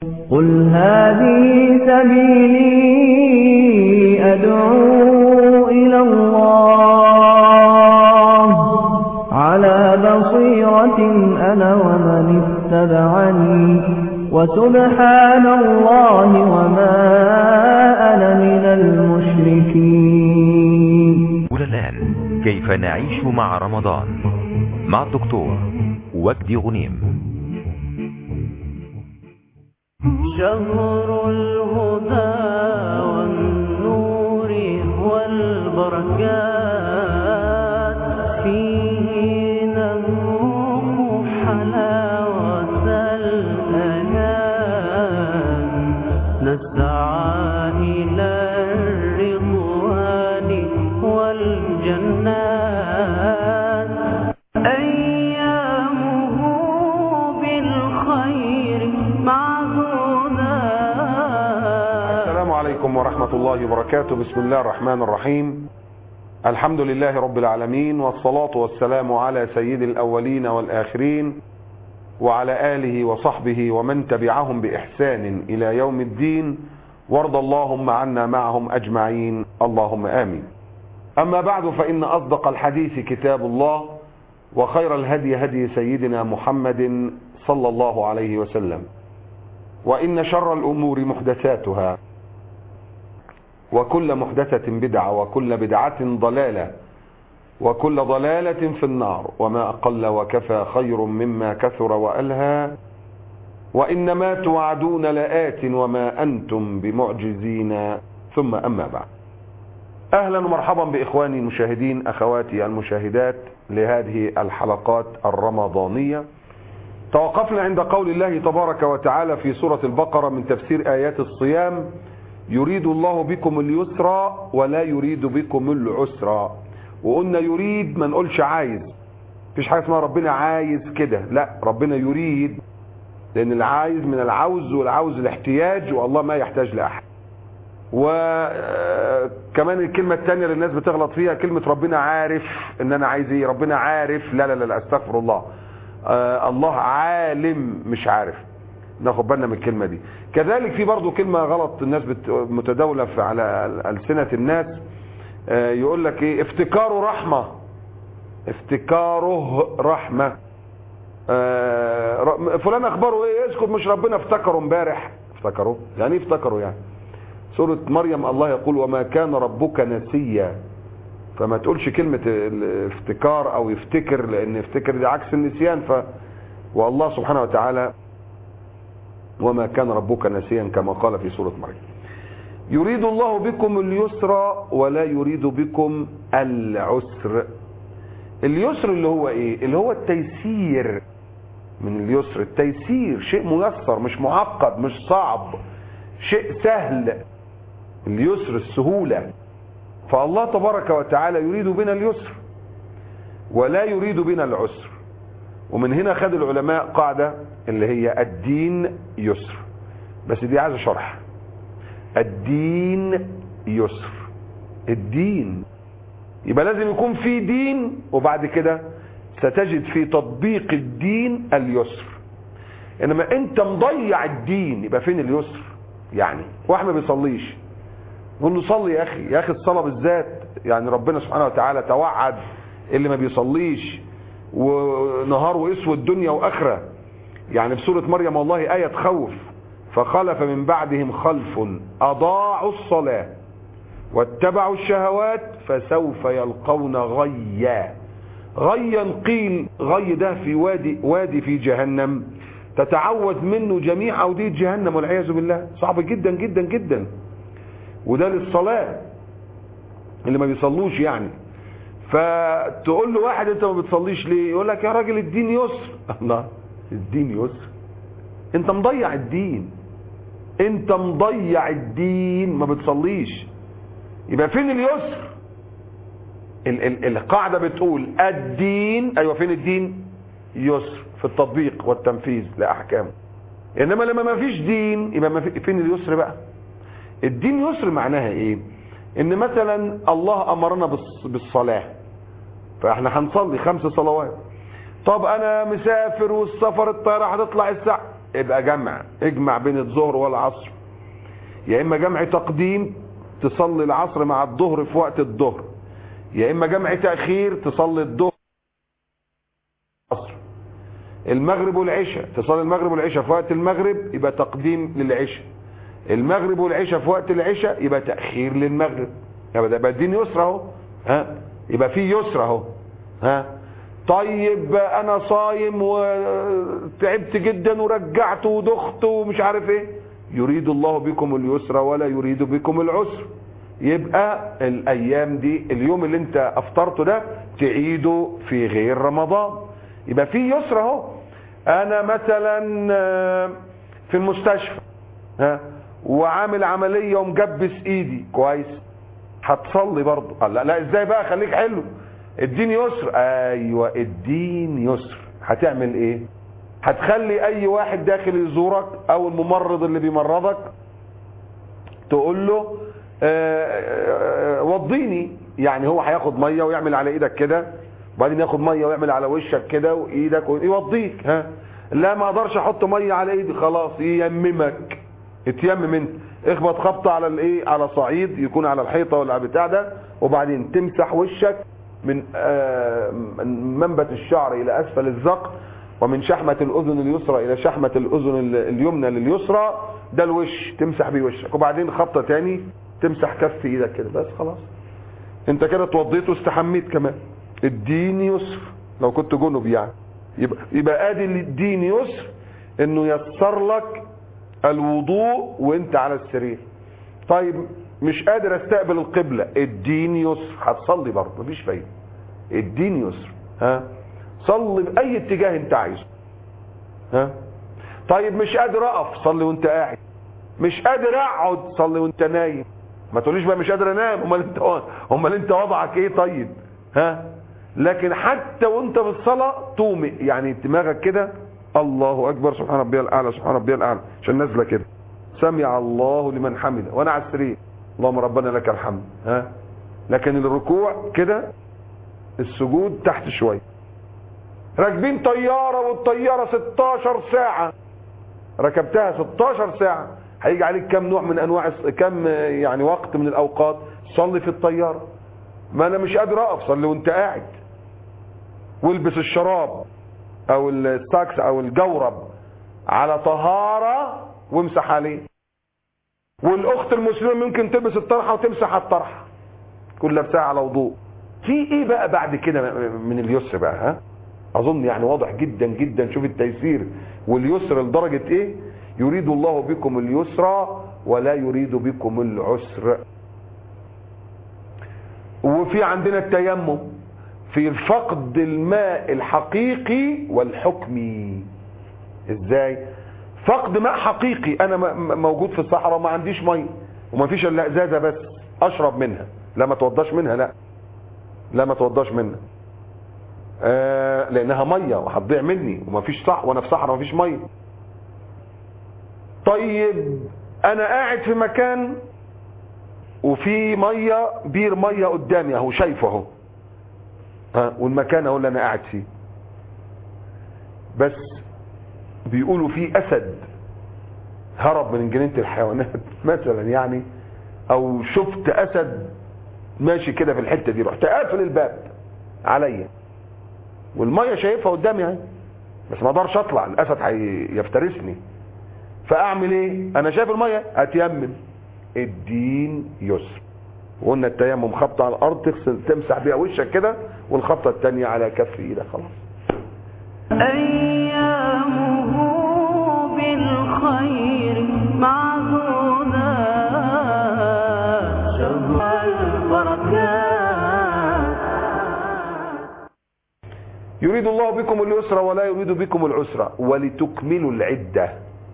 قل هذه سبيلي أدعو إلى الله على بصيرة أنا ومن اتبعني وسبحان الله وما أنا من المشركين والآن كيف نعيش مع رمضان مع الدكتور وجدي غنيم شهر الهدى والنور والبركات فيه نذوق حلاوة الأنام نسعى إلى الرضوان والجنات أيامه بالخير معدودات السلام عليكم ورحمة الله وبركاته بسم الله الرحمن الرحيم الحمد لله رب العالمين والصلاة والسلام على سيد الأولين والآخرين وعلى آله وصحبه ومن تبعهم بإحسان إلى يوم الدين وارض اللهم عنا معهم أجمعين اللهم آمين أما بعد فإن أصدق الحديث كتاب الله وخير الهدي هدي سيدنا محمد صلى الله عليه وسلم وإن شر الأمور محدثاتها وكل محدثة بدعة وكل بدعة ضلالة وكل ضلالة في النار وما أقل وكفى خير مما كثر وألهى وإنما توعدون لآت وما أنتم بمعجزين ثم أما بعد أهلا ومرحبا بإخواني المشاهدين أخواتي المشاهدات لهذه الحلقات الرمضانية توقفنا عند قول الله تبارك وتعالى في سورة البقرة من تفسير آيات الصيام يريد الله بكم اليسر ولا يريد بكم العسر وقلنا يريد ما نقولش عايز مفيش حاجة اسمها ربنا عايز كده لا ربنا يريد لأن العايز من العوز والعوز الاحتياج والله ما يحتاج لأحد وكمان الكلمة الثانية اللي الناس بتغلط فيها كلمة ربنا عارف ان انا عايز ايه ربنا عارف لا لا لا, لا استغفر الله آه الله عالم مش عارف ناخد بالنا من الكلمة دي كذلك في برضو كلمة غلط الناس بت- متداولة في- على ألسنة الناس آه يقول لك ايه افتكاره رحمة افتكاره رحمة آه ر- فلان اخباره ايه اسكت مش ربنا افتكره امبارح افتكره يعني ايه افتكره يعني سورة مريم الله يقول وما كان ربك نسيا فما تقولش كلمة الافتكار او يفتكر لان يفتكر دي عكس النسيان ف والله سبحانه وتعالى وما كان ربك نسيا كما قال في سورة مريم يريد الله بكم اليسر ولا يريد بكم العسر اليسر اللي هو ايه اللي هو التيسير من اليسر التيسير شيء ميسر مش معقد مش صعب شيء سهل اليسر السهولة فالله تبارك وتعالى يريد بنا اليسر ولا يريد بنا العسر ومن هنا خد العلماء قاعدة اللي هي الدين يسر بس دي عايزة شرح الدين يسر الدين يبقى لازم يكون في دين وبعد كده ستجد في تطبيق الدين اليسر انما انت مضيع الدين يبقى فين اليسر يعني واحد ما بيصليش نقول له صلي يا اخي يا اخي الصلاه بالذات يعني ربنا سبحانه وتعالى توعد اللي ما بيصليش ونهار اسود دنيا واخره يعني في سوره مريم والله ايه تخوف فخلف من بعدهم خلف اضاعوا الصلاه واتبعوا الشهوات فسوف يلقون غيا غيا قيل غي ده في وادي وادي في جهنم تتعوذ منه جميع اوديه جهنم والعياذ بالله صعب جدا جدا جدا وده للصلاه اللي ما بيصلوش يعني فتقول له واحد انت ما بتصليش ليه يقول لك يا راجل الدين يسر الله الدين يسر انت مضيع الدين انت مضيع الدين ما بتصليش يبقى فين اليسر ال ال القاعدة بتقول الدين ايوه فين الدين يسر في التطبيق والتنفيذ لأحكامه انما لما ما فيش دين يبقى ما في فين اليسر بقى الدين يسر معناها ايه ان مثلا الله امرنا بالص- بالصلاة فاحنا هنصلي خمس صلوات طب انا مسافر والسفر الطيارة هتطلع الساعة يبقى جمع اجمع بين الظهر والعصر يا اما جمع تقديم تصلي العصر مع الظهر في وقت الظهر يا اما جمع تاخير تصلي الظهر العصر المغرب والعشاء تصلي المغرب والعشاء في وقت المغرب يبقى تقديم للعشاء المغرب والعشاء في وقت العشاء يبقى تاخير للمغرب يبقى ده يبقى الدين يسر اهو ها يبقى في يسر اهو ها طيب انا صايم وتعبت جدا ورجعت ودخت ومش عارف ايه يريد الله بكم اليسر ولا يريد بكم العسر يبقى الايام دي اليوم اللي انت افطرته ده تعيده في غير رمضان يبقى في يسر اهو انا مثلا آه، في المستشفى ها وعامل عمليه ومجبس ايدي كويس هتصلي برضه قال لا لا ازاي بقى خليك حلو الدين يسر ايوه الدين يسر هتعمل ايه هتخلي اي واحد داخل يزورك او الممرض اللي بيمرضك تقول له آه، آه، آه، وضيني يعني هو هياخد ميه ويعمل على ايدك كده وبعدين ياخد ميه ويعمل على وشك كده وايدك ويوضيك ها لا ما اقدرش احط ميه على ايدي خلاص ييممك اتيمم انت اخبط خبطه على الايه على صعيد يكون على الحيطه ولا على البتاع ده وبعدين تمسح وشك من آه، من منبت الشعر الى اسفل الذقن ومن شحمة الأذن اليسرى إلى شحمة الأذن ال- اليمنى لليسرى ده الوش تمسح بيه وشك وبعدين خبطة تاني تمسح كف إيدك كده بس خلاص انت كده اتوضيت واستحميت كمان الدين يسر لو كنت جنب يعني يبقى, يبقى ادي الدين يسر انه يسر لك الوضوء وانت على السرير طيب مش قادر استقبل القبلة الدين يسر هتصلي برضه مفيش فايدة الدين يسر ها صلي باي اتجاه انت عايزه ها طيب مش قادر اقف صلي وانت قاعد مش قادر اقعد صلي وانت نايم ما تقوليش بقى مش قادر انام امال انت امال انت وضعك ايه طيب ها لكن حتى وانت في الصلاه تومئ يعني دماغك كده الله اكبر سبحان ربي الاعلى سبحان ربي الاعلى عشان نازله كده سمع الله لمن حمده وانا على السرير اللهم ربنا لك الحمد ها لكن الركوع كده السجود تحت شويه راكبين طياره والطياره 16 ساعه ركبتها 16 ساعه هيجي عليك كم نوع من انواع الص- كم يعني وقت من الاوقات صلي في الطياره ما انا مش قادر اقف صلي وانت قاعد والبس الشراب او الساكس او الجورب على طهاره وامسح عليه والاخت المسلمه ممكن تلبس الطرحه وتمسح على الطرحه كل لابسها على وضوء في ايه بقى بعد كده من اليسر بقى ها اظن يعني واضح جدا جدا شوف التيسير واليسر لدرجه ايه يريد الله بكم اليسر ولا يريد بكم العسر وفي عندنا التيمم في فقد الماء الحقيقي والحكمي ازاي فقد ماء حقيقي انا م- م- موجود في الصحراء وما عنديش ميه وما فيش الا ازازه بس اشرب منها لا ما توضاش منها لا لا ما توضاش منها آه لانها ميه وهتضيع مني وما فيش صح وانا في صحراء ما فيش ميه طيب انا قاعد في مكان وفي ميه بير ميه قدامي اهو شايفه اهو ها والمكان اهو اللي انا قاعد فيه بس بيقولوا في اسد هرب من جنينه الحيوانات مثلا يعني او شفت اسد ماشي كده في الحته دي رحت قافل الباب عليا والميه شايفها قدامي اهي بس ما اقدرش اطلع الاسد هيفترسني فاعمل ايه انا شايف الميه اتيمم الدين يسر وقلنا التيمم خبطه على الارض تغسل تمسح بيها وشك كده والخبطه الثانيه على كف ايدك خلاص أيامه بالخير معدودة شهر البركات يريد الله بكم اليسر ولا يريد بكم العسر ولتكملوا العدة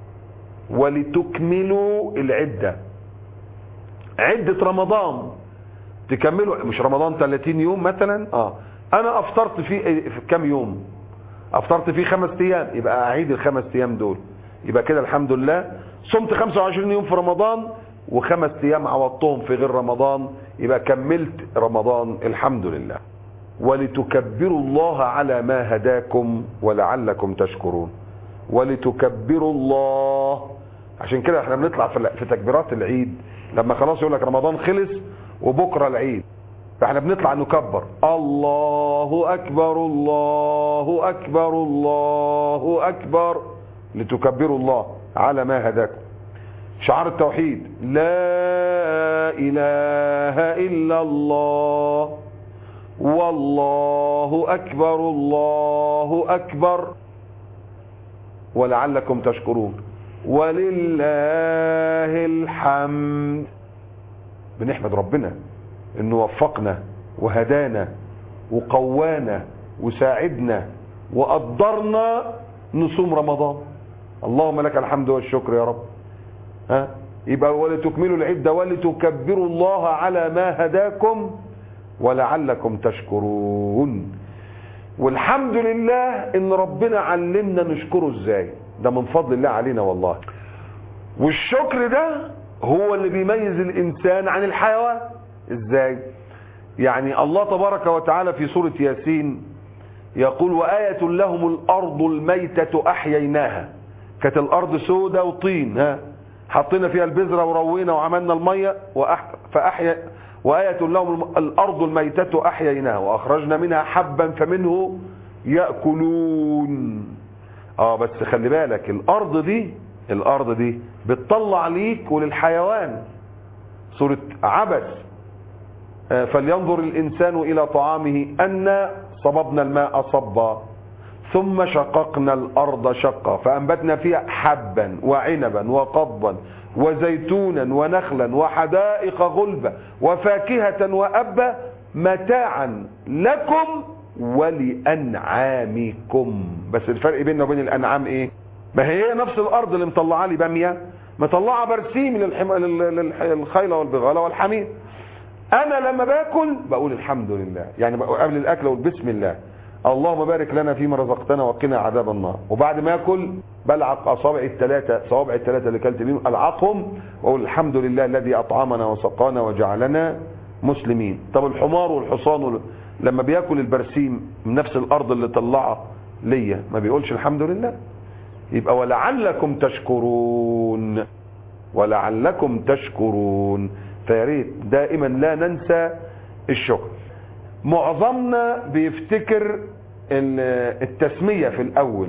ولتكملوا العدة عدة رمضان تكملوا مش رمضان 30 يوم مثلا اه انا افطرت فيه في كام يوم افطرت فيه خمس ايام يبقى اعيد الخمس ايام دول يبقى كده الحمد لله صمت 25 يوم في رمضان وخمس ايام عوضتهم في غير رمضان يبقى كملت رمضان الحمد لله ولتكبروا الله على ما هداكم ولعلكم تشكرون ولتكبروا الله عشان كده احنا بنطلع في في تكبيرات العيد لما خلاص يقول لك رمضان خلص وبكره العيد فاحنا بنطلع نكبر الله اكبر الله اكبر الله اكبر لتكبروا الله على ما هداكم شعار التوحيد لا اله الا الله والله اكبر الله اكبر ولعلكم تشكرون ولله الحمد بنحمد ربنا انه وفقنا وهدانا وقوانا وساعدنا وقدرنا نصوم رمضان اللهم لك الحمد والشكر يا رب ها يبقى ولتكملوا العدة ولتكبروا الله على ما هداكم ولعلكم تشكرون والحمد لله ان ربنا علمنا نشكره ازاي ده من فضل الله علينا والله والشكر ده هو اللي بيميز الانسان عن الحيوان ازاي يعني الله تبارك وتعالى في سورة ياسين يقول وآية لهم الأرض الميتة أحييناها كانت الأرض سودة وطين ها حطينا فيها البذرة وروينا وعملنا المية وأح... فأحيا وآية لهم الأرض الميتة أحييناها وأخرجنا منها حبا فمنه يأكلون اه بس خلي بالك الأرض دي الأرض دي بتطلع ليك وللحيوان سورة عبس آه، فلينظر الإنسان إلى طعامه أن صببنا الماء صبا ثم شققنا الأرض شقا فأنبتنا فيها حبا وعنبا وقضبا وزيتونا ونخلا وحدائق غلبا وفاكهة وأبا متاعا لكم ولأنعامكم بس الفرق بيننا وبين الأنعام إيه ما هي نفس الأرض اللي مطلعة لي بامية مطلعة برسيم للحم... لل- للخيل والبغالة والحمير انا لما باكل بقول الحمد لله يعني بقول قبل الاكل اقول بسم الله اللهم بارك لنا فيما رزقتنا وقنا عذاب النار وبعد ما اكل بلعق اصابع الثلاثه صوابع الثلاثه اللي كلت بيهم العقهم واقول الحمد لله الذي اطعمنا وسقانا وجعلنا مسلمين طب الحمار والحصان وال- لما بياكل البرسيم من نفس الارض اللي طلعها ليا ما بيقولش الحمد لله يبقى ولعلكم تشكرون ولعلكم تشكرون فيا ريت دائما لا ننسى الشكر معظمنا بيفتكر ال- التسمية في الأول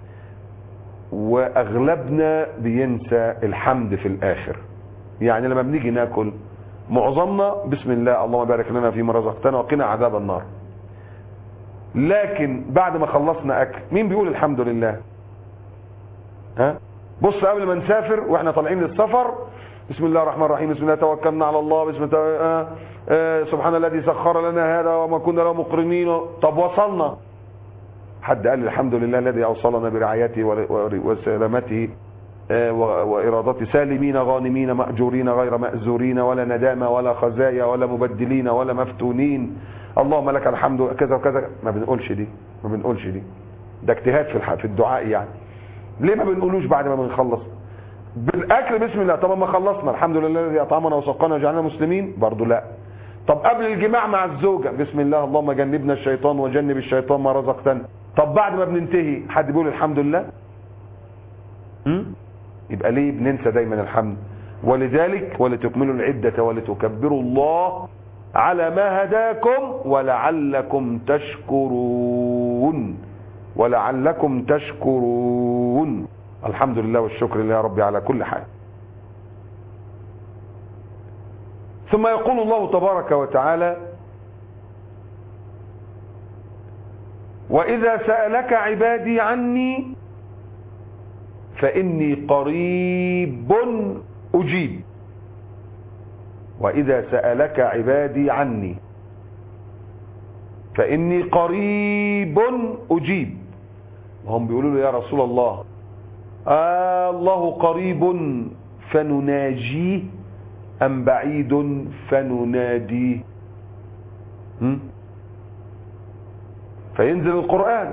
وأغلبنا بينسى الحمد في الآخر يعني لما بنيجي ناكل معظمنا بسم الله اللهم بارك لنا فيما رزقتنا وقنا عذاب النار لكن بعد ما خلصنا أكل مين بيقول الحمد لله ها بص قبل ما نسافر واحنا طالعين للسفر بسم الله الرحمن الرحيم بسم الله توكلنا على الله بسم الله آه آه سبحان الذي سخر لنا هذا وما كنا له مقرنين طب وصلنا حد قال الحمد لله الذي اوصلنا برعايته ور- ور- وسلامته آه، و- وارادته سالمين غانمين ماجورين غير ماجورين ولا ندامه ولا خزايا ولا مبدلين ولا مفتونين اللهم لك الحمد كذا وكذا ما بنقولش دي ما بنقولش دي ده اجتهاد في الح- في الدعاء يعني ليه ما بنقولوش بعد ما بنخلص بالاكل بسم الله طب ما خلصنا الحمد لله الذي اطعمنا وسقانا وجعلنا مسلمين برضه لا طب قبل الجماع مع الزوجة بسم الله اللهم جنبنا الشيطان وجنب الشيطان ما رزقتنا طب بعد ما بننتهي حد بيقول الحمد لله م? يبقى ليه بننسى دايما الحمد ولذلك ولتكملوا العدة ولتكبروا الله على ما هداكم ولعلكم تشكرون ولعلكم تشكرون الحمد لله والشكر لله ربي على كل حال ثم يقول الله تبارك وتعالى وإذا سألك عبادي عني فإني قريب أجيب وإذا سألك عبادي عني فإني قريب أجيب وهم بيقولوا له يا رسول الله آه الله قريب فنناجيه أم بعيد فنناديه هم؟ فينزل القرآن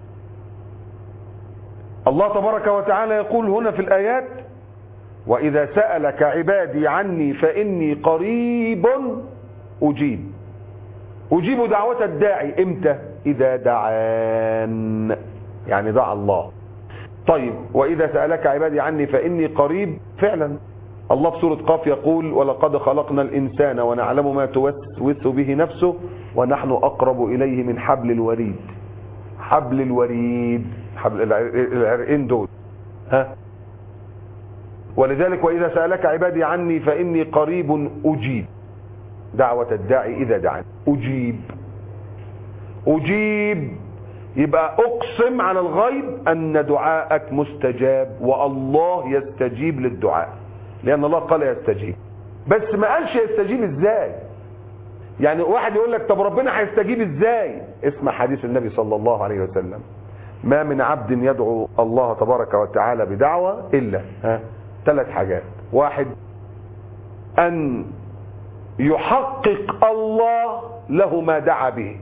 الله تبارك وتعالى يقول هنا في الآيات وإذا سألك عبادي عني فإني قريب أجيب أجيب دعوة الداعي إمتى إذا دعان يعني دعا الله طيب وإذا سألك عبادي عني فإني قريب فعلا الله في سورة قاف يقول ولقد خلقنا الإنسان ونعلم ما توسوس به نفسه ونحن أقرب إليه من حبل الوريد حبل الوريد حبل العر- العرقين دول ها ولذلك وإذا سألك عبادي عني فإني قريب أجيب دعوة الداعي إذا دعاني أجيب أجيب يبقى أقسم على الغيب أن دعاءك مستجاب والله يستجيب للدعاء لأن الله قال يستجيب بس ما قالش يستجيب إزاي يعني واحد يقول لك طب ربنا هيستجيب إزاي اسمع حديث النبي صلى الله عليه وسلم ما من عبد يدعو الله تبارك وتعالى بدعوة إلا ها ثلاث حاجات واحد أن يحقق الله له ما دعا به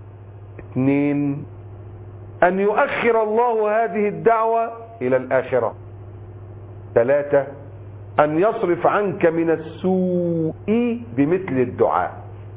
اثنين أن يؤخر الله هذه الدعوة إلى الآخرة ثلاثة أن يصرف عنك من السوء بمثل الدعاء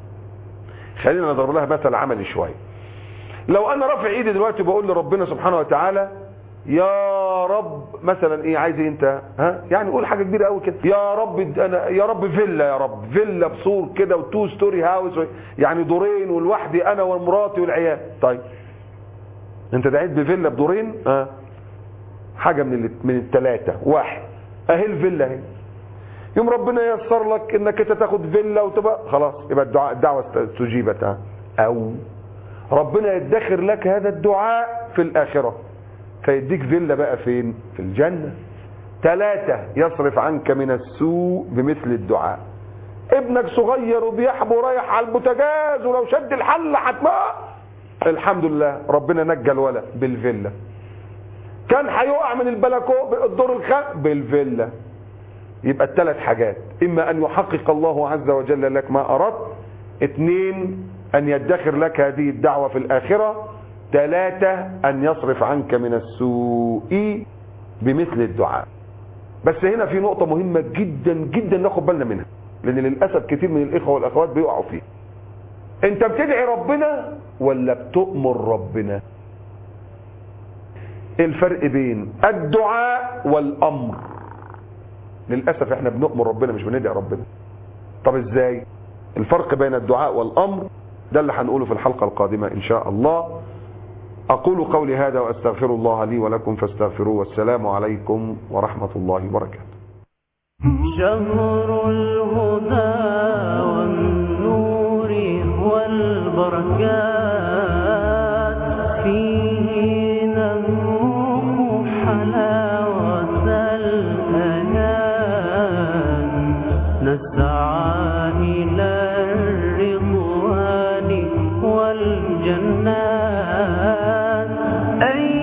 خلينا نضرب لها مثل عملي شوية لو أنا رافع إيدي دلوقتي بقول لربنا سبحانه وتعالى يا رب مثلا ايه عايز ايه انت ها يعني قول حاجه كبيره قوي كده يا رب انا يا رب فيلا يا رب فيلا بسور كده وتو ستوري هاوس يعني دورين ولوحدي انا ومراتي والعيال طيب انت دعيت بفيلا بدورين ها حاجه من ال- من الثلاثه واحد اهي الفيلا اهي يوم ربنا ييسر لك انك انت تاخد فيلا وتبقى خلاص يبقى الدعاء الدعوه استجيبت ها او ربنا يدخر لك هذا الدعاء في الاخره فيديك فيلا بقى فين في الجنة ثلاثة يصرف عنك من السوء بمثل الدعاء ابنك صغير وبيحبو رايح على البوتاجاز ولو شد الحل هتموت الحمد لله ربنا نجى الولد بالفيلا كان هيقع من البلكو الدور الخامس بالفيلا يبقى الثلاث حاجات اما ان يحقق الله عز وجل لك ما اردت اثنين ان يدخر لك هذه الدعوة في الاخرة ثلاثة ان يصرف عنك من السوء بمثل الدعاء بس هنا في نقطة مهمة جدا جدا ناخد بالنا منها لان للأسف كتير من الاخوة والاخوات بيقعوا فيها انت بتدعي ربنا ولا بتؤمر ربنا ايه الفرق بين الدعاء والامر للأسف احنا بنؤمر ربنا مش بندعي ربنا طب ازاي الفرق بين الدعاء والامر ده اللي هنقوله في الحلقة القادمة ان شاء الله اقول قولي هذا واستغفر الله لي ولكم فاستغفروه والسلام عليكم ورحمة الله وبركاته شهر الهدى والنور والبركات فيه نذوق حلاوة الأيام نسعى إلى الرضوان والجنات أي